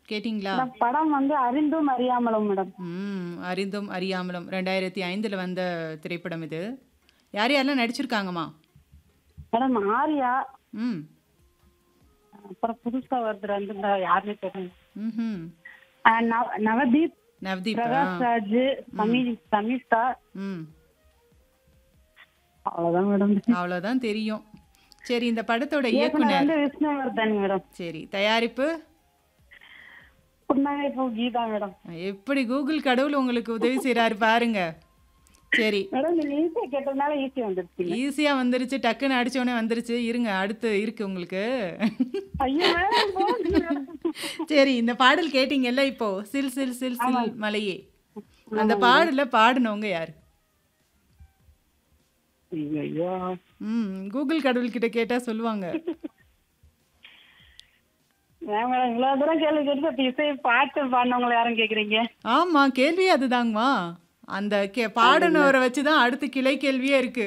கேட்டிங்களா மேடம், படம் வந்து அறிந்தும் அறியாமலும் மேடம் ம் அறிந்தும் அறியாமலும் ரெண்டாயிரத்தி ஐந்தில் வந்த திரைப்படம் இது யார் யாரெல்லாம் நடிச்சிருக்காங்கம்மா மேடம் ஆர்யா ம் அப்புறம் புதுசா ஒருத்தர் வந்து இந்த யாருமே தெரியல ம் அஹ் நவ- நவதீப் நவ்தீப் ஆ பிரகாஷ் ராஜ் தமிழ் தமிழ்தா ம் அவ்வளவுதான் மேடம் அவ்வளோதான் தெரியும் சரி இந்த படத்தோட இயக்குனர் இயக்குனர் வந்து விஷ்ணுவர்தன் மேடம் சரி தயாரிப்பு புன்னகை பூ கீதா மேடம் எப்படி கூகுள் கடவுள் உங்களுக்கு உதவி செய்கிறாரு பாருங்க சரி மேடம் நீங்க ஈஸியா கேட்டதுனால ஈஸியா வந்துருச்சு ஈஸியா வந்துருச்சு டக்குன்னு அடிச்ச உடனே வந்துருச்சு இருங்க அடுத்து இருக்கு உங்களுக்கு ஐயோ மேடம் போதும் மேடம். சரி இந்த பாடல் கேட்டீங்கல்ல இப்போ சில் சில் சில் சில் மலையே அந்த பாடல பாடுனவங்க யாரு ஐயோ ம் கூகுள் கடவுள் கிட்ட கேட்டா சொல்லுவாங்க ஏன் மேடம் இவ்வளவு தூரம் கேள்வி கேட்டு இப்ப இசை பாட்டு பாடினவங்களை யாரும் கேக்குறீங்க ஆமா கேள்வி அதுதாங்கம்மா அந்த கே பாடுனவரை வச்சு தான் அடுத்த கிளை கேள்வியே இருக்கு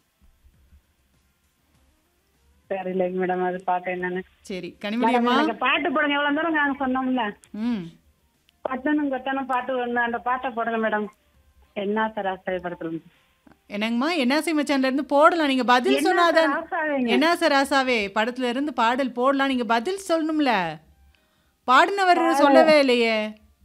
சரி இல்லைங்க மேடம் அது பாட்டு என்னன்னு சரி மேடம், கனிமொழியம்மா எனக்கு பாட்டு போடுங்க எவ்வளவு தூரம் நாங்க சொன்னோம்ல ம் பட்டனும் கொட்டனும் பாட்டு ஒண்ணு அந்த பாட்டை போடுங்க மேடம் என்ன சார் ஆசை படத்துல என்னங்கம்மா என்னாசை மச்சான்ல இருந்து போடலாம் நீங்க பதில் சொன்னாதான் ஆசாவேங்க என்ன சார் ஆசாவே படத்துல இருந்து பாடல் போடலாம் நீங்க பதில் சொல்லணும்ல பாடினவர் சொல்லவே இல்லையே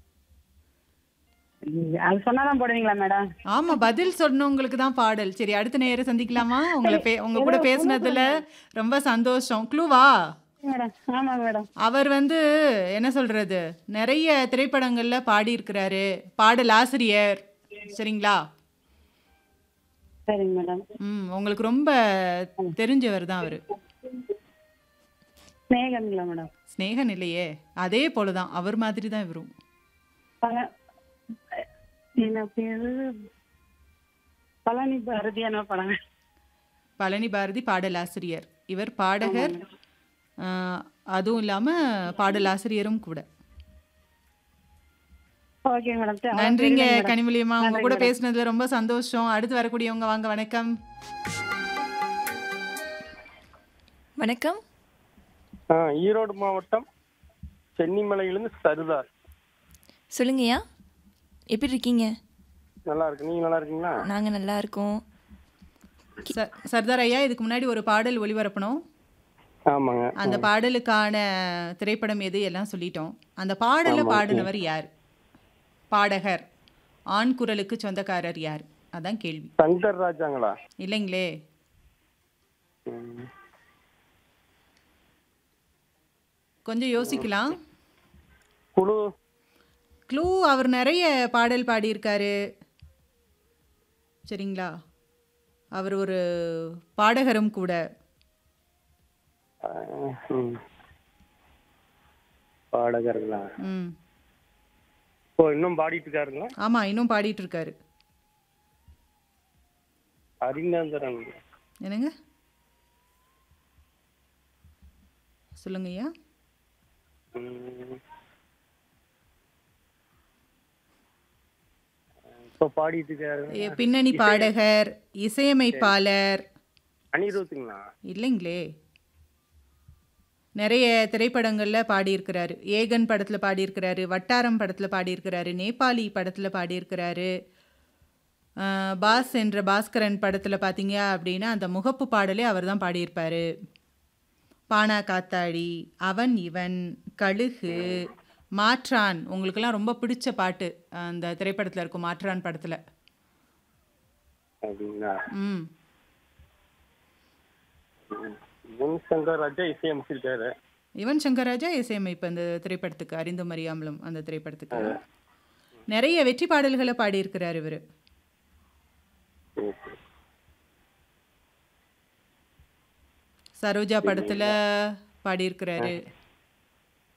அது சொன்னாதான் போடுவீங்களா மேடம் ஆமா பதில் சொன்னவங்களுக்கு தான் பாடல் சரி அடுத்த நேரம் சந்திக்கலாமா உங்களை பே உங்க கூட பேசுனதுல ரொம்ப சந்தோஷம் க்ளூவா மேடம் ஆமாங்க மேடம் அவர் வந்து என்ன சொல்றது நிறைய திரைப்படங்கள்ல பாடியிருக்கிறாரு பாடல் ஆசிரியர் சரிங்களா சரிங்க மேடம் ம் உங்களுக்கு ரொம்ப தெரிஞ்சவர் தான் அவரு ஸ்னேகன்களா மேடம் ஸ்னேகன் இல்லையே அதே போலதான் அவர் மாதிரி தான் இவரும் பழ- என்ன பேரு பழனி பாரதியான படம் பழனி பாரதி பாடலாசிரியர் இவர் பாடகர் ஆஹ், அதுவும் இல்லாம பாடலாசிரியரும் கூட ஓகே மேடம் சரி, நன்றிங்க அவ்வளவு தெரியுது கனிமொழியம்மா உங்க நன்றி கூட மேடம். பேசுனதுல ரொம்ப சந்தோஷம் அடுத்து வரக்கூடியவங்க வாங்க வணக்கம் வணக்கம் ஆ, ஈரோடு மாவட்டம் சென்னிமலையிலிருந்து சருதார் சொல்லுங்கய்யா எப்படி இருக்கீங்க நல்லா இருக்கு நீங்க நல்லா இருக்கீங்களா நாங்கள் நல்லா இருக்கோம் ச- சர்தார் ஐயா இதுக்கு முன்னாடி ஒரு பாடல் ஒளிபரப்பணும் ஆமாங்க அந்த பாடலுக்கான திரைப்படம் எது எல்லாம் சொல்லிட்டோம் அந்த பாடலை பாடினவர் யார் பாடகர் ஆண் குரலுக்கு சொந்தக்காரர் யார் அதான் கேள்வி சங்கர் ராஜாங்களா இல்லைங்களே ம். கொஞ்சம் யோசிக்கலாம் குழு க்ளூ அவர் நிறைய பாடல் பாடியிருக்காரு சரிங்களா அவர் ஒரு பாடகரும் கூட ஆ, ம். பாடகர்களா ம் ஓ இன்னும் பாடிட்டு இருக்காருங்களா ஆமாம் இன்னும் பாடிட்டு இருக்காரு அறிஞாந்தரன் என்னங்க சொல்லுங்க ஐயா ம். இப்போ பாடிட்டு இருக்காரு ஏ, பின்னணி பாடகர் இசையமைப்பாளர் அனிருத்துங்களா இல்லைங்களே நிறைய திரைப்படங்களில் பாடியிருக்கிறாரு ஏகன் படத்தில் பாடியிருக்கிறாரு வட்டாரம் படத்தில் பாடியிருக்கிறாரு நேபாளி படத்தில் பாடியிருக்கிறாரு ஆஹ், பாஸ் என்ற பாஸ்கரன் படத்தில் பார்த்தீங்க அப்படின்னா அந்த முகப்பு பாடலே அவர் தான் பாடியிருப்பார் பானா காத்தாடி அவன் இவன் கழுகு மாற்றான் உங்களுக்கெல்லாம் ரொம்ப பிடிச்ச பாட்டு அந்த திரைப்படத்தில் இருக்கும் மாற்றான் படத்தில் அப்படிங்களா ம் யுவன் சங்கர் ராஜா இசையமைச்சிருக்காரு யுவன் சங்கர் ராஜா இசையமைப்பு அந்த திரைப்படத்துக்கு அறிந்தும் அறியாமலும் அந்த திரைப்படத்துக்கு நிறைய வெற்றி பாடல்களை பாடியிருக்கிறார் இவர் சரி, சரி. சரோஜா படத்துல பாடியிருக்கிறாரு